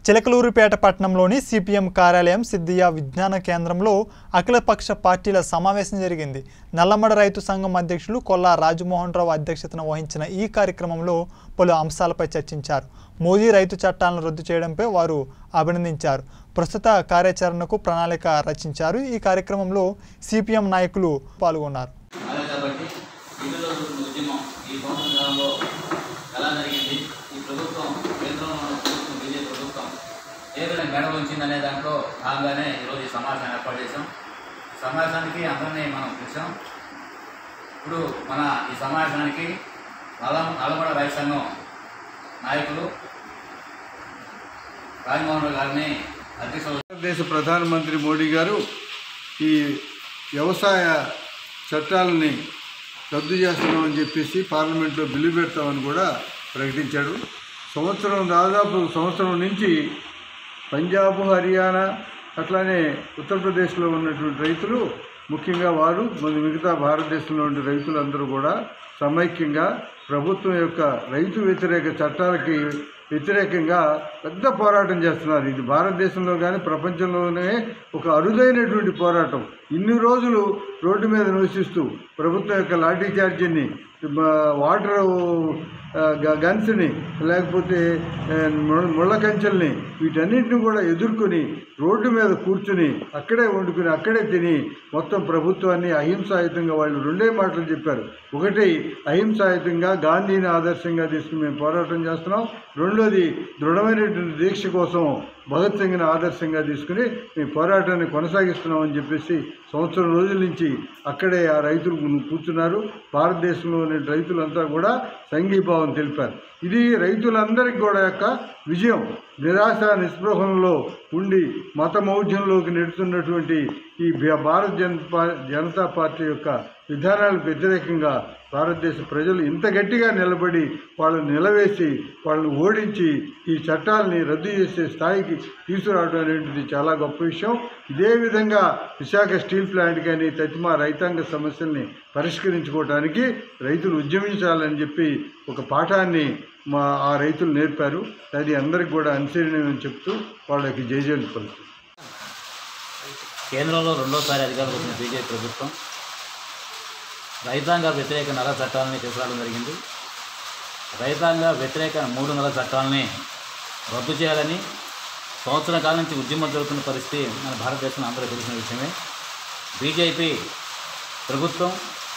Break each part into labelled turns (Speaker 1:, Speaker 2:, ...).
Speaker 1: చిలకలూరుపేట పట్టణంలోని సిపిఎం కార్యాలయం సిద్దియా విజ్ఞాన కేంద్రంలో అఖిలపక్ష పార్టీల సమావేశం జరిగింది నల్లమడ రైతు సంఘం అధ్యక్షులు కొల్లా రాజమోహన్ రావు అధ్యక్షతన వహించిన ఈ కార్యక్రమంలో పలు అంశాలపై చర్చించారు మోదీ రైతు చట్టాలను రద్దు చేయడంపై వారు అభినందించారు ప్రస్తుత కార్యాచరణకు ప్రణాళిక రచించారు ఈ కార్యక్రమంలో సిపిఎం నాయకులు పాల్గొన్నారు
Speaker 2: అదే కాబట్టి ఇన్ని రోజుల ఉద్యమం ఈ సంవత్సరం కాలంలో ఎలా జరిగింది ఈ ప్రభుత్వం కేంద్రంలో ఉన్న ప్రభుత్వం బీజేపీ ప్రభుత్వం ఏ విధంగా మెడ ఉంచిందనే దాంట్లో భాగంగానే ఈరోజు ఈ సమావేశం ఏర్పాటు చేశాం ఈ సమావేశానికి అందరినీ మనం పిలిచాం ఇప్పుడు మన ఈ సమావేశానికి నల్ల నల్లమడ రైతు సంఘం నాయకులు రాజమోహన్ రావు గారిని అధ్యక్షులు
Speaker 3: భారతదేశ ప్రధానమంత్రి మోడీ గారు ఈ వ్యవసాయ చట్టాలని రద్దు చేస్తున్నామని చెప్పేసి పార్లమెంట్లో బిల్లు పెడతామని కూడా ప్రకటించాడు సంవత్సరం దాదాపు సంవత్సరం నుంచి పంజాబ్ హర్యానా అట్లానే ఉత్తరప్రదేశ్లో ఉన్నటువంటి రైతులు ముఖ్యంగా వారు మన మిగతా భారతదేశంలో ఉండే రైతులందరూ కూడా సమైక్యంగా ప్రభుత్వం యొక్క రైతు వ్యతిరేక చట్టాలకి వ్యతిరేకంగా పెద్ద పోరాటం చేస్తున్నారు ఇది భారతదేశంలో కానీ ప్రపంచంలోనే ఒక అరుదైనటువంటి పోరాటం ఇన్ని రోజులు రోడ్డు మీద నివసిస్తూ ప్రభుత్వం యొక్క లాఠీ చార్జీని వాటర్ గన్స్ని లేకపోతే ఆ, ము- ముళ్ళ కంచెల్ని వీటన్నిటిని కూడా ఎదుర్కొని రోడ్డు మీద కూర్చుని అక్కడే వండుకుని అక్కడే తిని మొత్తం ప్రభుత్వాన్ని అహింసాయుతంగా వాళ్ళు రెండే మాటలు చెప్పారు ఒకటి అహింసాయుతంగా గాంధీని ఆదర్శంగా తీసుకుని మేము పోరాటం చేస్తున్నాం రెండోది దృఢమైనటువంటి దీక్ష కోసం భగత్ సింగ్ని ఆదర్శంగా తీసుకుని మేము పోరాటాన్ని కొనసాగిస్తున్నామని చెప్పేసి సంవత్సరం రోజుల నుంచి అక్కడే ఆ రైతులు కూర్చున్నారు భారతదేశంలోని రైతులంతా కూడా సంఘీభావం తెలిపారు ఇది రైతులందరికీ కూడా యొక్క విజయం నిరాశ నిస్పృహంలో ఉండి మత మౌఢ్యంలోకి నెడుతున్నటువంటి ఈ భ- భారత జనతా జనతా పార్టీ యొక్క విధానాలకు వ్యతిరేకంగా భారతదేశ ప్రజలు ఇంత గట్టిగా నిలబడి వాళ్ళని నిలవేసి వాళ్ళని ఓడించి ఈ చట్టాలని రద్దు చేసే స్థాయికి తీసుకురావడం అనేటువంటిది చాలా గొప్ప విషయం ఇదే విధంగా విశాఖ స్టీల్ ప్లాంట్ కానీ తతిమా రైతాంగ సమస్యల్ని పరిష్కరించుకోవడానికి రైతులు ఉద్యమించాలని చెప్పి ఒక పాఠాన్ని మా ఆ రైతులు నేర్పారు అది అందరికి కూడా అనుసరణీయమని చెప్తూ వాళ్ళకి జయజయలు పలుకుతుంది
Speaker 2: కేంద్రంలో రెండోసారి అధికారంలోకి వచ్చిన బీజేపీ ప్రభుత్వం రైతాంగ వ్యతిరేక నల్ల చట్టాలని తీసుకురావడం జరిగింది రైతాంగ వ్యతిరేక మూడు నెలల చట్టాలని రద్దు చేయాలని సంవత్సరం కాలం నుంచి ఉద్యమం జరుగుతున్న పరిస్థితి మన భారతదేశంలో అందరూ తెలిసిన విషయమే బీజేపీ ప్రభుత్వం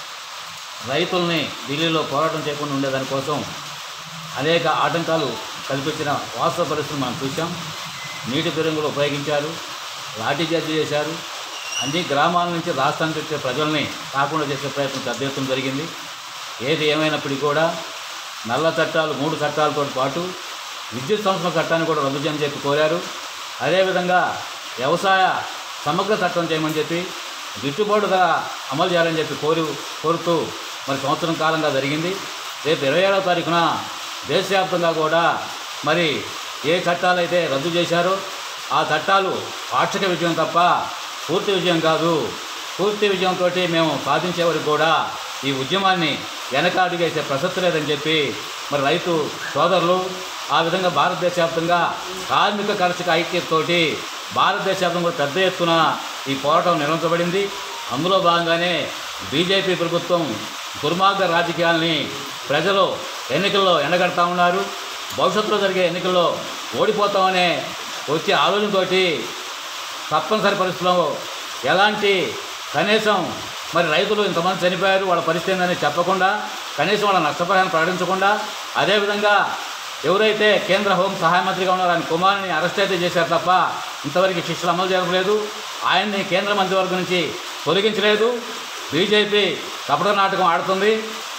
Speaker 2: రైతుల్ని ఢిల్లీలో పోరాటం చేయకుండా ఉండేదానికోసం అనేక ఆటంకాలు కల్పించిన వాస్తవ పరిస్థితులు మనం చూసాం నీటి పెరుగులు ఉపయోగించారు లాఠీ చార్జీ చేశారు అన్ని గ్రామాల నుంచి రాష్ట్రానికి వచ్చే ప్రజల్ని కాకుండా చేసే ప్రయత్నం పెద్ద ఎత్తున జరిగింది ఏది ఏమైనప్పటికీ కూడా నల్ల చట్టాలు మూడు చట్టాలతో పాటు విద్యుత్ సంస్థల చట్టాన్ని కూడా రద్దు చేయమని చెప్పి కోరారు అదేవిధంగా వ్యవసాయ సమగ్ర చట్టం చేయమని చెప్పి గిట్టుబాటు ధర అమలు చేయాలని చెప్పి కోరు కోరుతూ మరి సంవత్సరం కాలంగా జరిగింది రేపు ఇరవై ఏడవ తారీఖున దేశవ్యాప్తంగా కూడా మరి ఏ చట్టాలు అయితే రద్దు చేశారో ఆ చట్టాలు పాక్షిక విజయం తప్ప పూర్తి విజయం కాదు పూర్తి విజయంతో మేము సాధించే వరకు కూడా ఈ ఉద్యమాన్ని వెనకాడిగేసే ప్రసక్తి లేదని చెప్పి మరి రైతు సోదరులు ఆ విధంగా భారతదేశ వ్యాప్తంగా కార్మిక కర్షక ఐక్యతతోటి భారతదేశ వ్యాప్తంగా కూడా పెద్ద ఎత్తున ఈ పోరాటం నిర్వహించబడింది అందులో భాగంగానే బీజేపీ ప్రభుత్వం దుర్మార్గ రాజకీయాల్ని ప్రజలు ఎన్నికల్లో ఎండగడతా ఉన్నారు భవిష్యత్తులో జరిగే ఎన్నికల్లో ఓడిపోతామనే వచ్చే ఆలోచనతోటి తప్పనిసరి పరిస్థితుల్లో ఎలాంటి కనీసం మరి రైతులు ఇంతమంది చనిపోయారు వాళ్ళ పరిస్థితి ఏందని చెప్పకుండా కనీసం వాళ్ళ నష్టపరిహారం ప్రకటించకుండా అదేవిధంగా ఎవరైతే కేంద్ర హోం సహాయ మంత్రిగా ఉన్నారో ఆయన కుమారుని అరెస్ట్ అయితే చేశారు తప్ప ఇంతవరకు శిక్షలు అమలు జరగలేదు ఆయన్ని కేంద్ర మంత్రివర్గం నుంచి తొలగించలేదు బీజేపీ కపట నాటకం ఆడుతుంది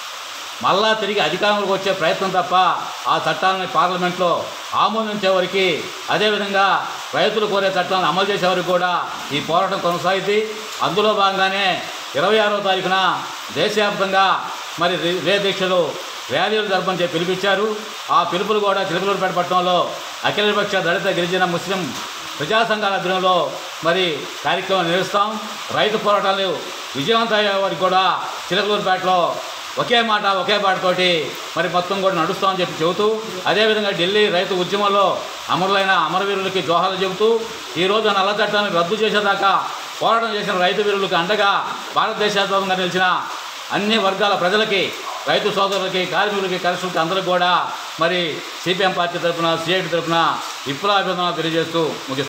Speaker 2: మళ్ళా తిరిగి అధికారంలోకి వచ్చే ప్రయత్నం తప్ప ఆ చట్టాలని పార్లమెంట్లో ఆమోదించే వరకు అదేవిధంగా రైతులు కోరే చట్టాలను అమలు చేసే వరకు కూడా ఈ పోరాటం కొనసాగుతుంది అందులో భాగంగానే ఇరవై ఆరో తారీఖున దేశవ్యాప్తంగా మరి రే- రే దీక్షలు ర్యాలీలు జరపని చెప్పి పిలిపించారు ఆ పిలుపులు కూడా చిలుకలూరుపేట పట్టణంలో అఖిలపక్ష దళిత గిరిజన ముస్లిం ప్రజా సంఘాల ఆధ్వర్యంలో మరి కార్యక్రమం నిర్వహిస్తాం రైతు పోరాటాలు విజయవంతమయ్యే వారికి కూడా చిలకలూరుపేటలో ఒకే మాట ఒకే పాటతోటి మరి మొత్తం కూడా నడుస్తామని చెప్పి చెబుతూ అదేవిధంగా ఢిల్లీ రైతు ఉద్యమంలో అమరులైన అమరవీరులకి జోహాలు చెబుతూ ఈరోజు నల్ల చట్టాన్ని రద్దు చేసేదాకా పోరాటం చేసిన రైతు వీరులకు అండగా భారతదేశవ్యాప్తంగా నిలిచిన అన్ని వర్గాల ప్రజలకి రైతు సోదరులకి కార్మికులకి కర్షకులకి అందరికి కూడా మరి సిపిఎం పార్టీ తరఫున సిఐటి తరఫున విప్లవాభివందనాలు తెలియజేస్తూ ముగిస్తున్నాను